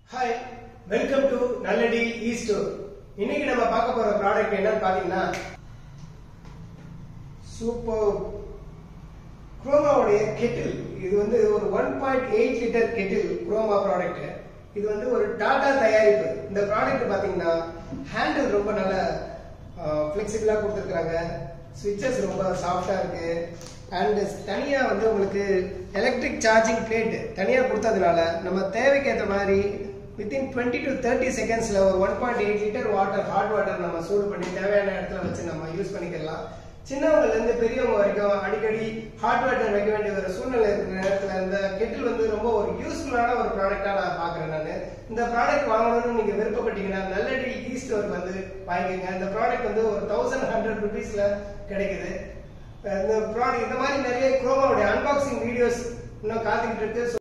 hi welcome to Nalladi e store இன்னைக்கு நம்ம பார்க்க போற ப்ராடக்ட் என்னன்னு பாத்தீங்கன்னா சூப்பர் குரோமாவுடைய கெட்டில் இது வந்து ஒரு one point eight litre kettle Croma product இது வந்து ஒரு டாடா தயாரிப்பு இந்த ப்ராடக்ட் பாத்தீங்கன்னா ஹேண்டில் ரொம்ப நல்ல ஃப்ளெக்சிபிளாக கொடுத்துருக்குறாங்க சுவிட்சஸ் ரொம்ப சாஃப்டாக இருக்கு அண்ட் தனியா வந்து உங்களுக்கு எலக்ட்ரிக் சார்ஜிங் பிளேட் தனியா கொடுத்ததுனால நம்ம தேவைக்கு ஏற்ற மாதிரி வித்தின் டுவெண்ட்டி டு தேர்ட்டி செகண்ட்ஸ்ல ஒரு one point eight litre water hot water நம்ம சூடு பண்ணி தேவையான இடத்துல வச்சு நம்ம யூஸ் பண்ணிக்கலாம் சின்னவங்கல இருந்து பெரியவங்க வரைக்கும் அடிக்கடி ஹாட் வாட்டர் வைக்க வேண்டிய ஒரு சூழ்நிலை இருக்கிற நேரத்துல இந்த கெட்டில் வந்து ரொம்ப ஒரு யூஸ்ஃபுல்லான ஒரு ப்ராடக்டா நான் பாக்குறேன் நான் இந்த ப்ராடக்ட் வாங்கணும்னு நீங்க விருப்பப்பட்டீங்கன்னா நல்லடி ஈ ஸ்டோருக்கு வந்து வாங்கிக்கோங்க இந்த ப்ராடக்ட் வந்து ஒரு தௌசண்ட் ஹண்ட்ரட் ருபீஸ்ல கிடைக்குது இந்த ப்ராடக்ட் இந்த மாதிரி நிறைய குரோமாவுடைய அன்பாக்சிங் வீடியோஸ் இன்னும் காத்துக்கிட்டு இருக்கு